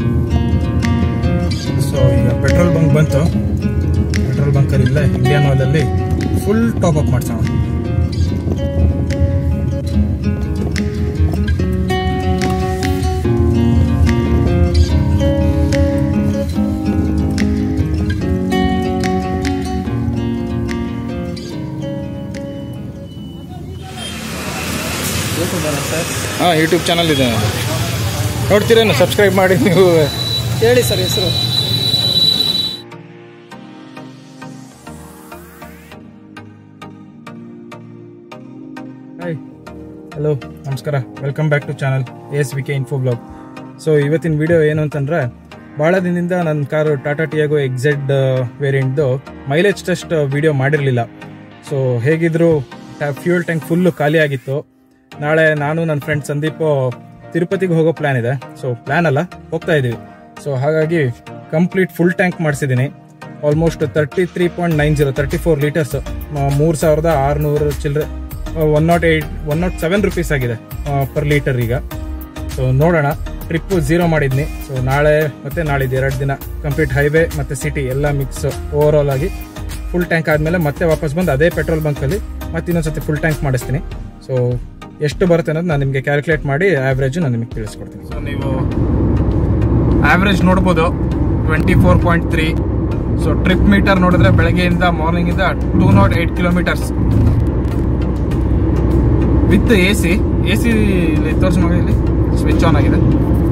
So ಈಗ petrol bunk ಬಂತು petrol ಬಂಕಲ್ಲಿ ಇಲ್ಲೇ ಇಂಡಿಯನ್ ಆಯಿಲಲ್ಲಿ ಫುಲ್ ಟಾಪ್ ಅಪ್ ಮಾಡ್ಸೋಣ ಹಾಂ ಯೂಟ್ಯೂಬ್ ಚಾನಲ್ ಇದೆ ನಂದು. ನೋಡ್ತೀರೇನು ಸಬ್ಸ್ಕ್ರೈಬ್ ಮಾಡಿ ನೀವು ಹೇಳಿ ಸರ್ ಹೆಸರು ಹಾಯ್ ಹಲೋ ನಮಸ್ಕಾರ welcome back to channel S V K info blog so ಇವತ್ತಿನ ವಿಡಿಯೋ ಏನು ಅಂತಂದ್ರೆ ಭಾಳ ದಿನದಿಂದ ನನ್ನ ಕಾರು ಟಾಟಾ ಟಿಯಾಗೋ ಎಕ್ಸೆಡ್ ವೇರಿಯಂಟ್ದು ಮೈಲೇಜ್ ಟೆಸ್ಟ್ ವಿಡಿಯೋ ಮಾಡಿರಲಿಲ್ಲ ಸೊ ಹೇಗಿದ್ರು ಫ್ಯೂಯಲ್ ಟ್ಯಾಂಕ್ ಫುಲ್ಲು ಖಾಲಿ ಆಗಿತ್ತು ನಾಳೆ ನಾನು ನನ್ನ ಫ್ರೆಂಡ್ ಸಂದೀಪ್ ತಿರುಪತಿಗೆ ಹೋಗೋ ಪ್ಲ್ಯಾನ್ ಇದೆ ಸೊ ಪ್ಲ್ಯಾನ್ ಅಲ್ಲ ಹೋಗ್ತಾ ಇದ್ದೀವಿ ಸೊ ಹಾಗಾಗಿ ಕಂಪ್ಲೀಟ್ ಫುಲ್ ಟ್ಯಾಂಕ್ ಮಾಡಿಸಿದ್ದೀನಿ almost thirty three point nine zero thirty four litres ಮೂರು ಸಾವಿರದ ಆರುನೂರು ಚಿಲ್ಲರೆ one nought eight one nought seven rupees ಆಗಿದೆ ಪರ್ ಲೀಟರ್ ಈಗ ಸೊ ನೋಡೋಣ ಟ್ರಿಪ್ಪು ಝೀರೋ ಮಾಡಿದ್ನಿ ಸೊ ನಾಳೆ ಮತ್ತೆ ನಾಳಿದ್ದು ಎರಡು ದಿನ ಕಂಪ್ಲೀಟ್ ಹೈವೇ ಮತ್ತು ಸಿಟಿ ಎಲ್ಲ ಮಿಕ್ಸ್ ಓವರ್ ಆಲ್ ಆಗಿ ಫುಲ್ ಟ್ಯಾಂಕ್ ಆದಮೇಲೆ ಮತ್ತೆ ವಾಪಸ್ ಬಂದು ಅದೇ ಪೆಟ್ರೋಲ್ ಬಂಕಲ್ಲಿ ಮತ್ತೆ ಇನ್ನೊಂದ್ಸತಿ ಫುಲ್ ಟ್ಯಾಂಕ್ ಮಾಡಿಸ್ತೀನಿ ಸೊ ಎಷ್ಟು ಬರುತ್ತೆ ಅನ್ನೋದು ನಾನು ನಿಮಗೆ ಕ್ಯಾಲ್ಕುಲೇಟ್ ಮಾಡಿ ಆವ್ರೇಜು ನಾನು ನಿಮಗೆ ತಿಳಿಸ್ಕೊಡ್ತೀನಿ ಸೊ ನೀವು ಆವ್ರೇಜ್ ನೋಡ್ಬೋದು twenty four point three so trip meter ನೋಡಿದ್ರೆ ಬೆಳಗ್ಗೆಯಿಂದ ಮಾರ್ನಿಂಗಿಂದ two nought eight kilometres with A C A C ಇಲ್ಲಿ ತೋರಿಸ್ ಮಗ ಇಲ್ಲಿ ಸ್ವಿಚ್ ಆನ್ ಆಗಿದೆ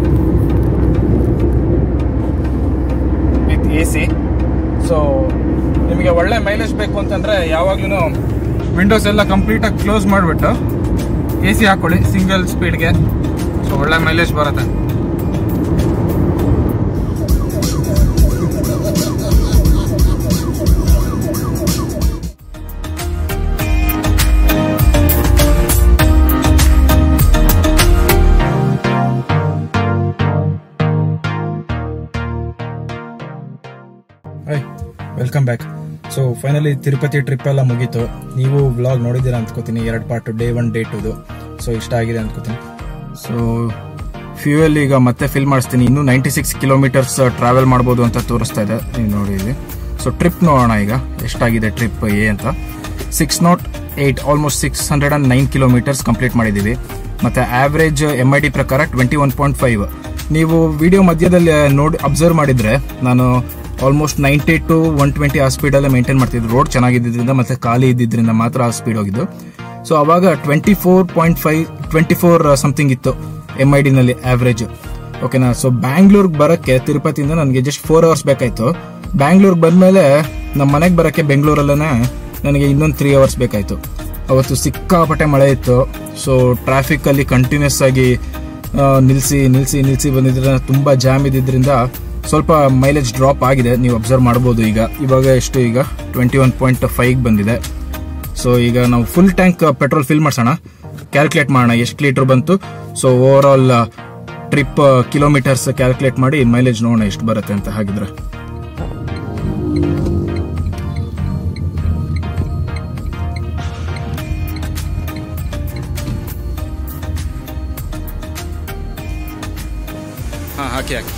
ವಿತ್ ಎ ಸಿ ಸೊ ನಿಮಗೆ ಒಳ್ಳೆ ಮೈಲೇಜ್ ಬೇಕು ಅಂತಂದ್ರೆ ಯಾವಾಗ್ಲೂ ವಿಂಡೋಸ್ ಎಲ್ಲ ಕಂಪ್ಲೀಟಾಗಿ ಕ್ಲೋಸ್ ಮಾಡಿಬಿಟ್ಟು ಎ ಸಿ ಹಾಕೊಳ್ಳಿ ಸಿಂಗಲ್ ಸ್ಪೀಡ್ಗೆ ಸೊ ಒಳ್ಳೆ ಮೈಲೇಜ್ ಬರುತ್ತೆ hi welcome back so finally Tirupati trip ಎಲ್ಲ ಮುಗೀತು ನೀವು ವ್ಲಾಗ್ ನೋಡಿದ್ದೀರಾ ಅಂದ್ಕೋತೀನಿ ಎರಡು ಪಾರ್ಟ್ ಡೇ ಒನ್ ಡೇ ಟುದು ಸೊ ಇಷ್ಟ ಆಗಿದೆ ಅಂದ್ಕೋತೀನಿ ಸೊ ಫ್ಯೂಯಲ್ ಈಗ ಮತ್ತೆ ಫಿಲ್ ಮಾಡಿಸ್ತೀನಿ ಇನ್ನೂ ನೈಂಟಿ ಸಿಕ್ಸ್ ಕಿಲೋಮೀಟರ್ಸ್ ಟ್ರಾವೆಲ್ ಮಾಡ್ಬೋದು ಅಂತ ತೋರಿಸ್ತಾ ಇದೆ ನೀವು ನೋಡಿ ಇಲ್ಲಿ ಸೊ ಟ್ರಿಪ್ ನೋಡೋಣ ಈಗ ಎಷ್ಟಾಗಿದೆ ಟ್ರಿಪ್ ಎ ಅಂತ six nought eight almost six hundred and nine kilometres complete ಮಾಡಿದ್ದೀವಿ ಮತ್ತೆ ಆವ್ರೇಜ್ ಎಮ್ ಐ ಡಿ ಪ್ರಕಾರ ಟ್ವೆಂಟಿ ಒನ್ ಪಾಯಿಂಟ್ ಫೈವ್ ನೀವು ವಿಡಿಯೋ ಮಧ್ಯದಲ್ಲಿ ನೋಡಿ ಅಬ್ಸರ್ವ್ ಮಾಡಿದ್ರೆ ನಾನು almost ninety to one twenty ಆ ಸ್ಪೀಡಲ್ಲೇ ಮೇಂಟೈನ್ ಮಾಡ್ತಿದ್ದು ರೋಡ್ ಚೆನ್ನಾಗಿದ್ದರಿಂದ ಮತ್ತೆ ಖಾಲಿ ಇದ್ದಿದ್ದರಿಂದ ಮಾತ್ರ ಆ ಸ್ಪೀಡ್ ಹೋಗಿದ್ದು ಸೊ ಅವಾಗ twenty four point five twenty four something ಇತ್ತು ಎಮ್ ಐ ಡಿನಲ್ಲಿ ಆವ್ರೇಜ್ ಓಕೆನಾ ಸೊ ಬ್ಯಾಂಗ್ಳೂರ್ಗೆ ಬರೋಕ್ಕೆ ತಿರುಪತಿಯಿಂದ ನನಗೆ ಜಸ್ಟ್ ಫೋರ್ ಅವರ್ಸ್ ಬೇಕಾಯಿತು ಬ್ಯಾಂಗ್ಳೂರ್ಗೆ ಬಂದಮೇಲೆ ನಮ್ಮ ಮನೆಗೆ ಬರೋಕ್ಕೆ ಬೆಂಗಳೂರಲ್ಲೇ ನನಗೆ ಇನ್ನೊಂದು ತ್ರೀ ಅವರ್ಸ್ ಬೇಕಾಯಿತು ಅವತ್ತು ಸಿಕ್ಕಾಪಟ್ಟೆ ಮಳೆ ಇತ್ತು ಸೊ ಟ್ರಾಫಿಕ್ಕಲ್ಲಿ ಕಂಟಿನ್ಯೂಸ್ ಆಗಿ ಆ, ನಿಲ್ಸಿ ನಿಲ್ಸಿ ನಿಲ್ಸಿ ಬಂದಿದ್ರೆ ತುಂಬ ಜಾಮ್ ಇದ್ದಿದ್ರಿಂದ ಸ್ವಲ್ಪ ಮೈಲೇಜ್ ಡ್ರಾಪ್ ಆಗಿದೆ ನೀವು ಅಬ್ಸರ್ವ್ ಮಾಡ್ಬೋದು ಈಗ ಇವಾಗ ಎಷ್ಟು ಈಗ ಟ್ವೆಂಟಿ ಒನ್ ಪಾಯಿಂಟ್ ಫೈವ್ ಬಂದಿದೆ ಸೊ ಈಗ ನಾವು ಫುಲ್ ಟ್ಯಾಂಕ್ ಪೆಟ್ರೋಲ್ ಫಿಲ್ ಮಾಡ್ಸೋಣ ಕ್ಯಾಲ್ಕುಲೇಟ್ ಮಾಡೋಣ ಎಷ್ಟು ಲೀಟರ್ ಬಂತು so overall trip kilometres calculate ಮಾಡಿ ಮೈಲೇಜ್ ನೋಡೋಣ ಎಷ್ಟು ಬರುತ್ತೆ ಅಂತ ಹಾಗಿದ್ರೆ ಹಾಂ ಹಾಕಿ ಹಾಕಿ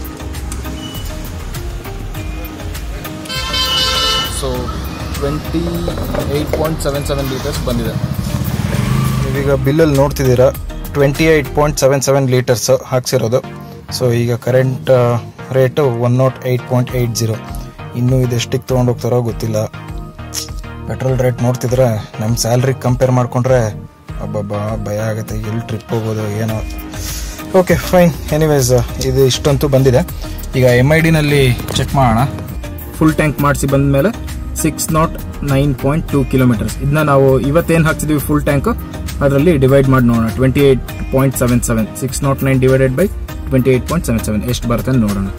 so twenty eight point seven seven litres ಬಂದಿದೆ ನೀವೀಗ ಬಿಲ್ಲಲ್ಲಿ ನೋಡ್ತಿದ್ದೀರಾ twenty eight point seven seven litres ಹಾಕ್ಸಿರೋದು ಸೊ ಈಗ current rate one nought eight point eight zero ಇನ್ನೂ ಇದೆಷ್ಟಿಗೆ ತೊಗೊಂಡೋಗ್ತಾರೋ ಗೊತ್ತಿಲ್ಲ ಪೆಟ್ರೋಲ್ ರೇಟ್ ನೋಡ್ತಿದ್ರೆ ನಮ್ಮ ಸ್ಯಾಲ್ರಿಗೆ ಕಂಪೇರ್ ಮಾಡಿಕೊಂಡ್ರೆ ಅಬ್ಬಬ್ಬಾ ಭಯ ಆಗುತ್ತೆ ಎಲ್ಲಿ ಟ್ರಿಪ್ ಹೋಗೋದು ಏನೋ ಓಕೆ ಫೈನ್ ಎನಿವೇಸ್ ಇದು ಇಷ್ಟಂತೂ ಬಂದಿದೆ ಈಗ ಎಮ್ ಐ ಡಿನಲ್ಲಿ ಚೆಕ್ ಮಾಡೋಣ ಫುಲ್ ಟ್ಯಾಂಕ್ ಮಾಡಿಸಿ ಬಂದ ಮೇಲೆ six nought nine point two kilometres ಇದನ್ನ ನಾವು ಇವತ್ತೇನು ಹಾಕ್ತಿದ್ದೀವಿ ಫುಲ್ ಟ್ಯಾಂಕ್ ಅದರಲ್ಲಿ ಡಿವೈಡ್ ಮಾಡಿ ನೋಡೋಣ twenty eight point seven seven six nought nine divided by twenty eight point seven seven ಎಷ್ಟು ಬರುತ್ತೆ ಅಂತ ನೋಡೋಣ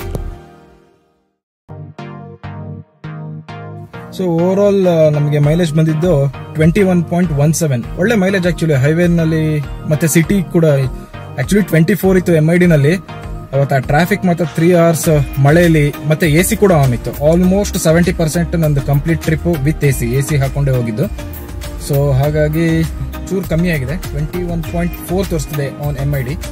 ಸೊ ಓವರ್ ಆಲ್ ನಮಗೆ ಮೈಲೇಜ್ ಬಂದಿದ್ದು twenty one point one seven ಒಳ್ಳೆ ಮೈಲೇಜ್ ಆಕ್ಚುಲಿ ಹೈವೇನಲ್ಲಿ ಮತ್ತೆ ಸಿಟಿ ಕೂಡ ಆಕ್ಚುಲಿ ಟ್ವೆಂಟಿ ಫೋರ್ ಇತ್ತು ಎಮ್ ಐ ಡಿನಲ್ಲಿ ಅವತ್ತು ಆ ಟ್ರಾಫಿಕ್ ಮತ್ತು ತ್ರೀ ಅವರ್ಸ್ ಮಳೆಯಲ್ಲಿ ಮತ್ತೆ ಎ ಸಿ ಕೂಡ ಆನ್ ಇತ್ತು ಆಲ್ಮೋಸ್ಟ್ ಸೆವೆಂಟಿ ಪರ್ಸೆಂಟ್ ನಂದು complete trip with A C A C ಹಾಕೊಂಡೇ ಹೋಗಿದ್ದು ಸೊ ಹಾಗಾಗಿ ಚೂರು ಕಮ್ಮಿ ಆಗಿದೆ ಟ್ವೆಂಟಿ ಒನ್ ಪಾಯಿಂಟ್ ಫೋರ್ ತೋರಿಸ್ತಿದೆ on M I D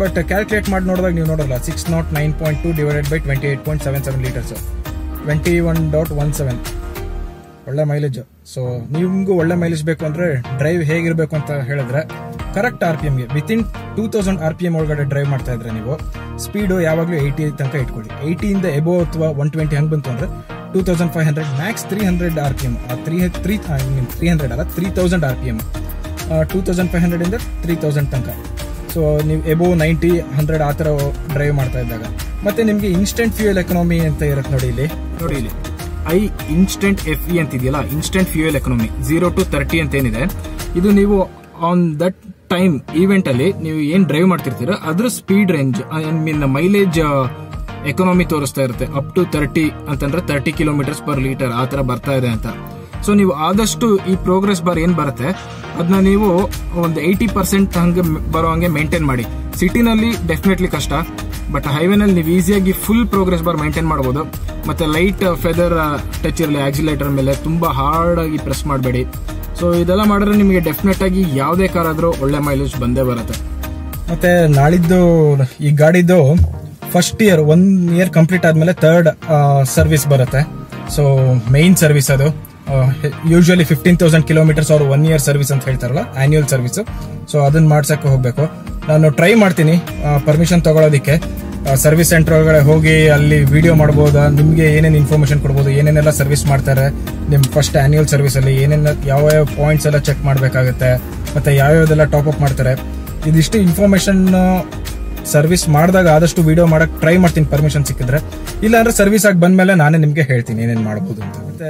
but calculate ಮಾಡಿ ನೋಡಿದಾಗ ನೀವು ನೋಡಲ್ಲ six nought nine point two divided by twenty eight point seven seven litres twenty one dot one seven ಒಳ್ಳೆ ಮೈಲೇಜ್ ಸೊ ನಿಮ್ಗೂ ಒಳ್ಳೆ ಮೈಲೇಜ್ ಬೇಕು ಅಂದ್ರೆ ಡ್ರೈವ್ ಹೇಗಿರ್ಬೇಕು ಅಂತ ಹೇಳಿದ್ರೆ ಕರೆಕ್ಟ್ ಆರ್ ಪಿ ಎಮ್ಗೆ within two thousand R P M ಒಳಗಡೆ ಡ್ರೈವ್ ಮಾಡ್ತಾ ಇದ್ರೆ ನೀವು ಸ್ಪೀಡು ಯಾವಾಗಲೂ ಏಯ್ಟಿ ತನಕ ಇಟ್ಕೊಳ್ಳಿ ಏಯ್ಟಿಯಿಂದ ಎಬೋ ಅಥವಾ ಒನ್ ಟ್ವೆಂಟಿ ಹಂಗೆ ಬಂತು ಅಂದ್ರೆ two thousand five hundred max three hundred R P M three three three hundred ಅಲ್ಲ three thousand R P M two thousand five hundred ಇಂದ ತ್ರೀ ತೌಸಂಡ್ ತನಕ ಸೊ ನೀವು ಎಬೋ ನೈಂಟಿ ಹಂಡ್ರೆಡ್ ಆ ಥರ drive ಮಾಡ್ತಾ ಇದ್ದಾಗ ಮತ್ತೆ ನಿಮಗೆ ಇನ್ಸ್ಟೆಂಟ್ ಫ್ಯೂಯಲ್ ಎಕನಾಮಿ ಅಂತ ಇರುತ್ತೆ ನೋಡಿ ಇಲ್ಲಿ ನೋಡಿ ಇಲ್ಲಿ ಐ ಇನ್ಸ್ಟೆಂಟ್ ಎಫ್ ಇ ಅಂತ ಇದೆಯಲ್ಲ instant fuel economy zero to thirty ಅಂತ ಏನಿದೆ ಇದು ನೀವು ಆನ್ ದಟ್ ಟೈಮ್ ಈವೆಂಟ್ ಅಲ್ಲಿ ನೀವು ಏನ್ ಡ್ರೈವ್ ಮಾಡ್ತಿರ್ತೀರ ಅದ್ರ speed range I mean mileage economy ತೋರಿಸ್ತಾ ಇರುತ್ತೆ ಅಪ್ ಟು ತರ್ಟಿ ಅಂತಂದ್ರೆ ತರ್ಟಿ ಕಿಲೋಮೀಟರ್ಸ್ ಪರ್ ಲೀಟರ್ ಆ ತರ ಬರ್ತಾ ಇದೆ ಅಂತ ಸೊ ನೀವು ಆದಷ್ಟು ಈ ಪ್ರೋಗ್ರೆಸ್ ಬಾರ್ ಏನ್ ಬರುತ್ತೆ ಅದನ್ನ ನೀವು ಒಂದು ಏಯ್ಟಿ ಪರ್ಸೆಂಟ್ ಹಂಗೆ ಬರೋ ಹಂಗೆ ಮೇಂಟೈನ್ ಮಾಡಿ ಸಿಟಿನಲ್ಲಿ ಡೆಫಿನೆಟ್ಲಿ ಕಷ್ಟ ಬಟ್ ಹೈವೇನಲ್ಲಿ ನೀವು ಈಸಿಯಾಗಿ ಫುಲ್ ಪ್ರೋಗ್ರೆಸ್ ಬಾರ್ ಮೇಂಟೈನ್ ಮಾಡಬಹುದು ಮತ್ತೆ ಲೈಟ್ ಫೆದರ್ ಟಚ್ ಇರಲಿ ಆಕ್ಸಿಲೇಟರ್ ಮೇಲೆ ತುಂಬಾ ಹಾರ್ಡ್ ಆಗಿ ಪ್ರೆಸ್ ಮಾಡಬೇಡಿ ಸೊ ಇದೆಲ್ಲ ಮಾಡಿದ್ರೆ ನಿಮಗೆ ಡೆಫಿನೆಟ್ ಆಗಿ ಯಾವುದೇ ಕಾರ್ ಆದ್ರೂ ಒಳ್ಳೆ ಮೈಲೇಜ್ ಬಂದೇ ಬರುತ್ತೆ ಮತ್ತೆ ನಾಳಿದ್ದು ಈ ಗಾಡಿದು first year one year complete ಆದ್ಮೇಲೆ ಥರ್ಡ್ ಸರ್ವಿಸ್ ಬರುತ್ತೆ ಸೊ ಮೈನ್ ಸರ್ವಿಸ್ ಅದು ಯೂಶುವಲಿ ಫಿಫ್ಟೀನ್ ತೌಸಂಡ್ ಕಿಲೋಮೀಟರ್ಸ್ ಅವ್ರು ಒನ್ ಇಯರ್ ಸರ್ವಿಸ್ ಅಂತ ಹೇಳ್ತಾರಲ್ಲ ಆನ್ಯುವಲ್ ಸರ್ವಿಸ್ ಸೊ ಅದನ್ನ ಮಾಡ್ಸಕ್ಕೆ ಹೋಗ್ಬೇಕು ನಾನು ಟ್ರೈ ಮಾಡ್ತೀನಿ ಪರ್ಮಿಷನ್ ತಗೊಳ್ಳೋದಕ್ಕೆ ಸರ್ವಿಸ್ ಸೆಂಟರ್ ಒಳಗಡೆ ಹೋಗಿ ಅಲ್ಲಿ ವಿಡಿಯೋ ಮಾಡ್ಬೋದಾ ನಿಮ್ಗೆ ಏನೇನು ಇನ್ಫಾರ್ಮೇಶನ್ ಕೊಡ್ಬೋದು ಏನೇನೆಲ್ಲ ಸರ್ವಿಸ್ ಮಾಡ್ತಾರೆ ನಿಮ್ ಫಸ್ಟ್ ಆನ್ಯುವಲ್ ಸರ್ವಿಸ್ ಅಲ್ಲಿ ಏನೇನ ಯಾವ ಯಾವ ಪಾಯಿಂಟ್ಸ್ ಎಲ್ಲ ಚೆಕ್ ಮಾಡಬೇಕಾಗುತ್ತೆ ಮತ್ತೆ ಯಾವ್ಯಾವ್ದೆಲ್ಲ ಟಾಪ್ ಅಪ್ ಮಾಡ್ತಾರೆ ಇದಿಷ್ಟು ಇನ್ಫಾರ್ಮೇಶನ್ ಸರ್ವಿಸ್ ಮಾಡಿದಾಗ ಆದಷ್ಟು ವಿಡಿಯೋ ಮಾಡಕ್ ಟ್ರೈ ಮಾಡ್ತೀನಿ ಪರ್ಮಿಷನ್ ಸಿಕ್ಕಿದ್ರೆ ಇಲ್ಲಾಂದ್ರೆ ಸರ್ವಿಸ್ ಆಗಿ ಬಂದ್ಮೇಲೆ ನಾನೇ ನಿಮ್ಗೆ ಹೇಳ್ತೀನಿ ಏನೇನ್ ಮಾಡ್ಬೋದು ಅಂತ ಮತ್ತೆ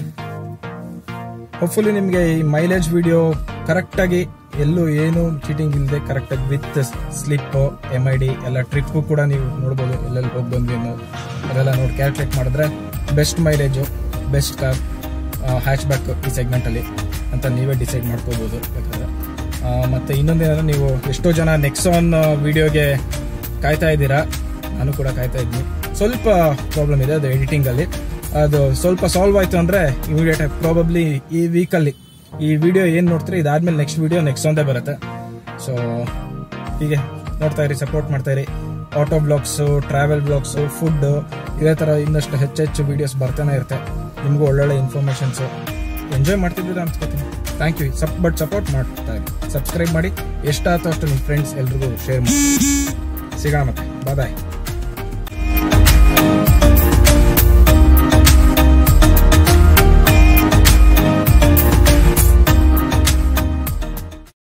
ಹೋಪ್ಫುಲಿ ನಿಮಗೆ ಈ ಮೈಲೇಜ್ ವಿಡಿಯೋ ಕರೆಕ್ಟ್ ಆಗಿ ಎಲ್ಲೂ ಏನು ಚೀಟಿಂಗ್ ಇಲ್ಲದೆ ಕರೆಕ್ಟ್ ಆಗಿ with slip M I D ಎಲ್ಲ ಟ್ರಿಪ್ ಕೂಡ ನೀವು ನೋಡ್ಬೋದು ಎಲ್ಲೆಲ್ಲಿ ಹೋಗಿ ಬಂದ್ವಿ ಅನ್ನೋ ಅದೆಲ್ಲ ನೋಡಿ ಕ್ಯಾಲ್ಕುಲೇಟ್ ಮಾಡಿದ್ರೆ best mileage best car hatchback ಈ ಸೆಗ್ಮೆಂಟ್ ಅಲ್ಲಿ ಅಂತ ನೀವೇ ಡಿಸೈಡ್ ಮಾಡ್ಕೋಬಹುದು ಬೇಕಾದ್ರೆ ಆ, ಮತ್ತೆ ಇನ್ನೊಂದೇನಂದ್ರೆ ನೀವು ಎಷ್ಟೋ ಜನ ನೆಕ್ಸಾನ್ ವಿಡಿಯೋಗೆ ಕಾಯ್ತಾ ಇದ್ದೀರಾ ನಾನು ಕೂಡ ಕಾಯ್ತಾ ಇದ್ದೀನಿ ಸ್ವಲ್ಪ ಪ್ರಾಬ್ಲಮ್ ಇದೆ ಅದು ಎಡಿಟಿಂಗ್ ಅಲ್ಲಿ ಅದು ಸ್ವಲ್ಪ ಸಾಲ್ವ್ ಆಯ್ತು ಅಂದ್ರೆ ಇಮಿಡಿಯೇಟ್ ಪ್ರಾಬಬ್ಲಿ ಈ ವೀಕಲ್ಲಿ ಈ ವಿಡಿಯೋ ಏನ್ ನೋಡ್ತೀರಿ ಇದಾದ್ಮೇಲೆ ನೆಕ್ಸ್ಟ್ ವಿಡಿಯೋ ನೆಕ್ಸ್ಟ್ ಒಂದೇ ಬರುತ್ತೆ ಸೊ ಹೀಗೆ ನೋಡ್ತಾ ಇರಿ ಸಪೋರ್ಟ್ ಮಾಡ್ತಾ ಇರಿ auto blogs travel blogs food ಇದೇ ತರ ಇನ್ನಷ್ಟು ಹೆಚ್ಚೆಚ್ಚು ವಿಡಿಯೋಸ್ ಬರ್ತಾನೆ ಇರುತ್ತೆ ನಿಮಗೂ ಒಳ್ಳೊಳ್ಳೆ ಇನ್ಫಾರ್ಮೇಶನ್ಸ್ ಎಂಜಾಯ್ ಮಾಡ್ತಿದ್ದೀರಾ ಅನ್ಸ್ಕೊತೀನಿ ಥ್ಯಾಂಕ್ ಯು ಸಪ್ ಬಟ್ ಸಪೋರ್ಟ್ ಮಾಡ್ತಾ ಇರಿ ಸಬ್ಸ್ಕ್ರೈಬ್ ಮಾಡಿ ಎಷ್ಟಾಯ್ತು ಅಷ್ಟು ನಿಮ್ಮ ಫ್ರೆಂಡ್ಸ್ ಎಲ್ರಿಗೂ ಶೇರ್ ಮಾಡಿ ಸಿಗೋಣ ಮತ್ತೆ ಬಾಯ್ ಬಾಯ್